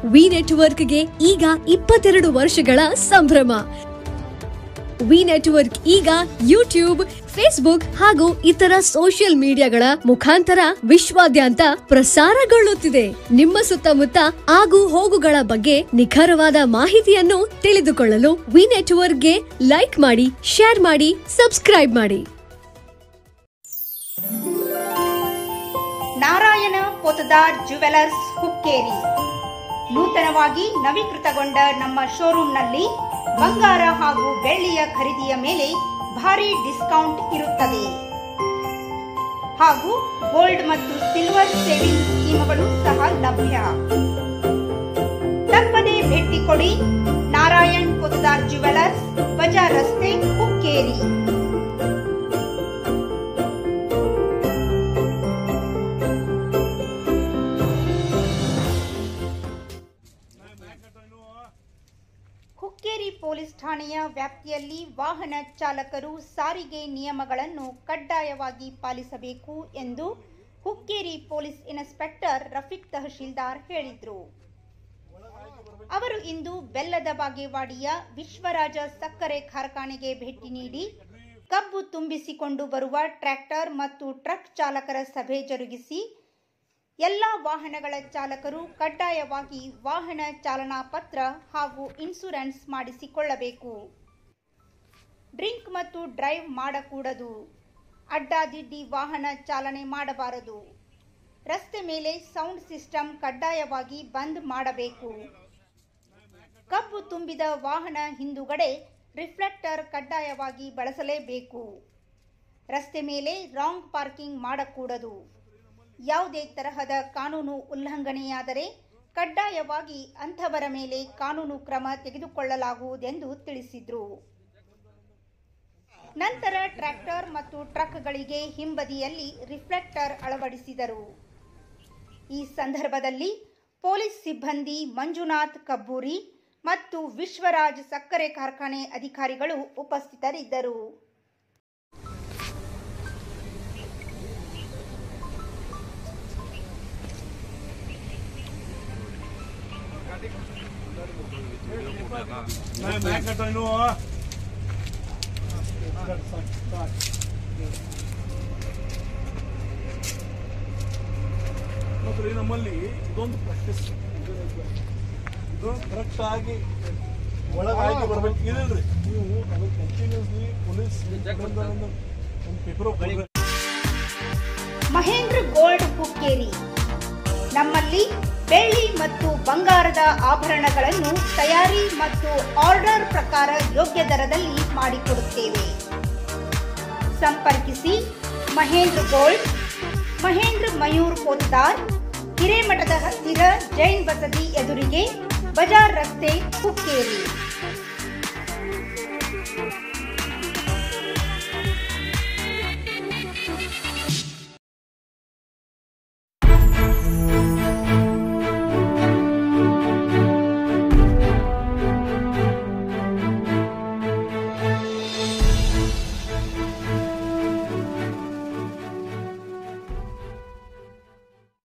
V ನೆಟ್ವರ್ಕ್ಗೆ ಈಗ ಇಪ್ಪತ್ತೆರಡು ವರ್ಷಗಳ ಸಂಭ್ರಮ ವಿ ನೆಟ್ವರ್ಕ್ ಈಗ ಯೂಟ್ಯೂಬ್ ಫೇಸ್ಬುಕ್ ಹಾಗೂ ಇತರ ಸೋಷಿಯಲ್ ಮೀಡಿಯಾಗಳ ಮುಖಾಂತರ ವಿಶ್ವಾದ್ಯಂತ ಪ್ರಸಾರಗೊಳ್ಳುತ್ತಿದೆ ನಿಮ್ಮ ಸುತ್ತಮುತ್ತ ಆಗು ಹೋಗುಗಳ ಬಗ್ಗೆ ನಿಖರವಾದ ಮಾಹಿತಿಯನ್ನು ತಿಳಿದುಕೊಳ್ಳಲು ವಿ ನೆಟ್ವರ್ಕ್ಗೆ ಲೈಕ್ ಮಾಡಿ ಶೇರ್ ಮಾಡಿ ಸಬ್ಸ್ಕ್ರೈಬ್ ಮಾಡಿ ನಾರಾಯಣ ಪೊತದಾರ್ ಜುವೆಲರ್ಸ್ ಹುಕ್ಕೇರಿ ನೂತನವಾಗಿ ನವೀಕೃತಗೊಂಡ ನಮ್ಮ ಶೋರೂಮ್ನಲ್ಲಿ ಬಂಗಾರ ಹಾಗೂ ಬೆಳ್ಳಿಯ ಖರೀದಿಯ ಮೇಲೆ ಭಾರಿ ಡಿಸ್ಕೌಂಟ್ ಇರುತ್ತದೆ ಹಾಗೂ ಗೋಲ್ಡ್ ಮತ್ತು ಸಿಲ್ವರ್ ಸೇವಿಂಗ್ ಸ್ಕೀಮ್ಗಳು ಸಹ ಲಭ್ಯ ತಪ್ಪದೇ ಭೇಟಿ ಕೊಡಿ ನಾರಾಯಣ್ ಪೊತದಾರ್ ಜುವೆಲರ್ಸ್ ಬಜಾರ್ ರಸ್ತೆ ಹುಕ್ಕೇರಿ ಹುಕ್ಕೇರಿ ಪೊಲೀಸ್ ಠಾಣೆಯ ವ್ಯಾಪ್ತಿಯಲ್ಲಿ ವಾಹನ ಚಾಲಕರು ಸಾರಿಗೆ ನಿಯಮಗಳನ್ನು ಕಡ್ಡಾಯವಾಗಿ ಪಾಲಿಸಬೇಕು ಎಂದು ಹುಕ್ಕೇರಿ ಪೊಲೀಸ್ ಇನ್ಸ್ಪೆಕ್ಟರ್ ರಫೀಕ್ ತಹಶೀಲ್ದಾರ್ ಹೇಳಿದರು ಅವರು ಇಂದು ಬೆಲ್ಲದ ಬಾಗೇವಾಡಿಯ ವಿಶ್ವರಾಜ ಸಕ್ಕರೆ ಕಾರ್ಖಾನೆಗೆ ಭೇಟಿ ನೀಡಿ ಕಬ್ಬು ತುಂಬಿಸಿಕೊಂಡು ಬರುವ ಟ್ರ್ಯಾಕ್ಟರ್ ಮತ್ತು ಟ್ರಕ್ ಚಾಲಕರ ಸಭೆ ಜರುಗಿಸಿ ಎಲ್ಲ ವಾಹನಗಳ ಚಾಲಕರು ಕಡ್ಡಾಯವಾಗಿ ವಾಹನ ಚಾಲನಾ ಪತ್ರ ಹಾಗೂ ಇನ್ಸೂರೆನ್ಸ್ ಮಾಡಿಸಿಕೊಳ್ಳಬೇಕು ಡ್ರಿಂಕ್ ಮತ್ತು ಡ್ರೈವ್ ಮಾಡಕೂಡದು ಅಡ್ಡಾದಿಡ್ಡಿ ವಾಹನ ಚಾಲನೆ ಮಾಡಬಾರದು ರಸ್ತೆ ಮೇಲೆ ಸೌಂಡ್ ಸಿಸ್ಟಮ್ ಕಡ್ಡಾಯವಾಗಿ ಬಂದ್ ಮಾಡಬೇಕು ಕಬ್ಬು ತುಂಬಿದ ವಾಹನ ಹಿಂದುಗಡೆ ರಿಫ್ಲೆಕ್ಟರ್ ಕಡ್ಡಾಯವಾಗಿ ಬಳಸಲೇಬೇಕು ರಸ್ತೆ ಮೇಲೆ ರಾಂಗ್ ಪಾರ್ಕಿಂಗ್ ಮಾಡಕೂಡದು ಯಾವುದೇ ತರಹದ ಕಾನೂನು ಉಲ್ಲಂಘನೆಯಾದರೆ ಕಡ್ಡಾಯವಾಗಿ ಅಂಥವರ ಮೇಲೆ ಕಾನೂನು ಕ್ರಮ ತೆಗೆದುಕೊಳ್ಳಲಾಗುವುದೆಂದು ತಿಳಿಸಿದರು ನಂತರ ಟ್ರ್ಯಾಕ್ಟರ್ ಮತ್ತು ಟ್ರಕ್ಗಳಿಗೆ ಹಿಂಬದಿಯಲ್ಲಿ ರಿಫ್ಲೆಕ್ಟರ್ ಅಳವಡಿಸಿದರು ಈ ಸಂದರ್ಭದಲ್ಲಿ ಪೊಲೀಸ್ ಸಿಬ್ಬಂದಿ ಮಂಜುನಾಥ್ ಕಬ್ಬೂರಿ ಮತ್ತು ವಿಶ್ವರಾಜ್ ಸಕ್ಕರೆ ಕಾರ್ಖಾನೆ ಅಧಿಕಾರಿಗಳು ಉಪಸ್ಥಿತರಿದ್ದರು ಮ್ಯಾಕ್ ಕಟ್ಟೋ ಇನ್ನು ನೋಡ್ರಿ ನಮ್ಮಲ್ಲಿ ಇದೊಂದು ಪ್ರಾಕ್ಟೀಸ್ ಇದು ಕರೆಕ್ಟ್ ಆಗಿ ಒಳಗಾಗಿ ಬರ್ಬೇಕು ಇದಿಲ್ರಿ ನೀವು ಅದು ಕಂಟಿನ್ಯೂಸ್ಲಿ ಪೊಲೀಸ್ ಒಂದು ಪೇಪರ್ ಮಹೇಂದ್ರ ಗೋಲ್ಡ್ ಹುಕ್ಕೇರಿ ನಮ್ಮಲ್ಲಿ ಬೆಳ್ಳಿ ಮತ್ತು ಬಂಗಾರದ ಆಭರಣಗಳನ್ನು ತಯಾರಿ ಮತ್ತು ಆರ್ಡರ್ ಪ್ರಕಾರ ಯೋಗ್ಯ ದರದಲ್ಲಿ ಮಾಡಿಕೊಡುತ್ತೇವೆ ಸಂಪರ್ಕಿಸಿ ಮಹೇಂದ್ರ ಗೋಲ್ಡ್ ಮಹೇಂದ್ರ ಮಯೂರ್ ಪೋತ್ತಾರ್ ಹಿರೇಮಠದ ಹತ್ತಿರ ಜೈನ್ ಬಸದಿ ಎದುರಿಗೆ ಬಜಾರ್ ರಸ್ತೆ ಹುಕ್ಕೇರಿ